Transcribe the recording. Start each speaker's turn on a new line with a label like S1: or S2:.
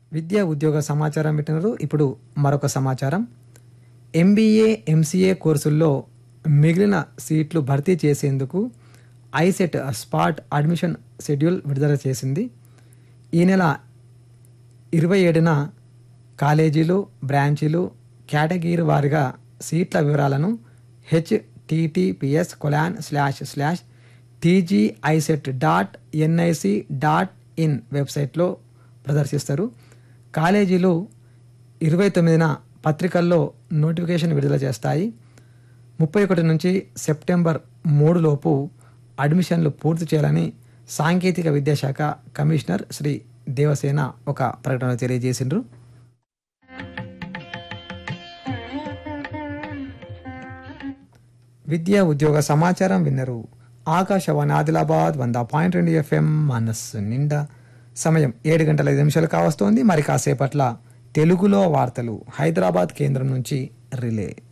S1: విద్యా ఉద్యోగ సమాచారం పెట్టినారు ఇప్పుడు మరొక సమాచారం ఎంబీఏ ఎంసీఏ కోర్సుల్లో మిగిలిన సీట్లు భర్తీ చేసేందుకు ఐసెట్ స్పాట్ అడ్మిషన్ షెడ్యూల్ విడుదల చేసింది ఈ నెల ఇరవై ఏడున కాలేజీలు బ్రాంచీలు కేటగిరీ వారిగా సీట్ల వివరాలను HTTPS colon slash slash TGICET dot NIC dot in వెబ్సైట్లో ప్రదర్శిస్తారు కాలేజీలు ఇరవై తొమ్మిదిన పత్రికల్లో నోటిఫికేషన్ విడుదల చేస్తాయి ముప్పై ఒకటి నుంచి సెప్టెంబర్ మూడు లోపు అడ్మిషన్లు పూర్తి చేయాలని సాంకేతిక విద్యాశాఖ కమిషనర్ శ్రీ దేవసేన ఒక ప్రకటనలో తెలియజేసిండ్రు విద్యా ఉద్యోగ సమాచారం విన్నరు ఆకాశవాణి ఆదిలాబాద్ వంద పాయింట్ రెండు ఎఫ్ఎం మనస్సు నిండా సమయం ఏడు గంటల ఐదు నిమిషాలు కావస్తోంది మరి కాసేపట్ల తెలుగులో వార్తలు హైదరాబాద్ కేంద్రం నుంచి రిలే